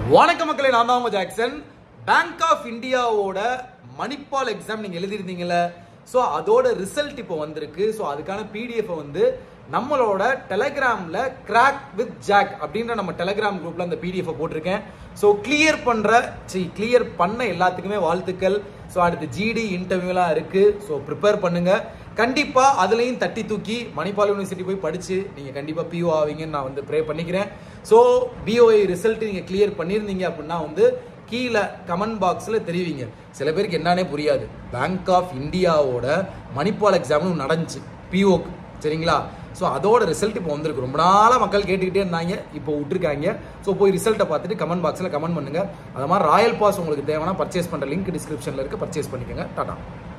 வணக்க மக்களே நான் தான் உங்க ஜாக்சன் பேங்க் ஆஃப் இந்தியாவோட மணிப்பால் எக்ஸாம் நீங்க எழுதிருந்தீங்கல்ல ஸோ அதோட ரிசல்ட் இப்போ வந்திருக்கு ஸோ அதுக்கான பிடிஎஃப் வந்து நம்மளோட டெலகிராம்ல கிராக் வித் ஜாக் அப்படின்ற நம்ம டெலகிராம் குரூப்ல அந்த பிடிஎஃப் போட்டிருக்கேன் ஸோ கிளியர் பண்ற சி கிளியர் பண்ண எல்லாத்துக்குமே வாழ்த்துக்கள் ஸோ அடுத்து ஜிடி இன்டர்வியூலாம் இருக்கு ஸோ ப்ரிப்பேர் பண்ணுங்க கண்டிப்பா அதுலயும் தட்டி தூக்கி மணிப்பால் யூனிவர்சிட்டி போய் படிச்சு நீங்க கண்டிப்பா பிஓ ஆவீங்கன்னு நான் வந்து ப்ரே பண்ணிக்கிறேன் ஸோ பிஓஐ ரிசல்ட் நீங்க கிளியர் பண்ணியிருந்தீங்க அப்படின்னா வந்து கீழே கமெண்ட் பாக்ஸில் தெரிவிங்க சில பேருக்கு என்னன்னே புரியாது பேங்க் ஆஃப் இந்தியாவோட மணிப்பால் எக்ஸாம்னு நடந்துச்சு பிஓக்கு சரிங்களா ஸோ அதோட ரிசல்ட் இப்போ வந்திருக்கு ரொம்ப நாளாக மக்கள் கேட்டுக்கிட்டே இருந்தாங்க இப்போ விட்டுருக்காங்க ஸோ போய் ரிசல்ட்டை பார்த்துட்டு கமெண்ட் பாக்ஸில் கமெண்ட் பண்ணுங்க அது மாதிரி ராயல் பாஸ் உங்களுக்கு தேவைன்னா பர்ச்சேஸ் பண்ணுற லிங்க் டிஸ்கிரிப்ஷனில் இருக்கு பர்ச்சேஸ் பண்ணிக்கோங்க டாடா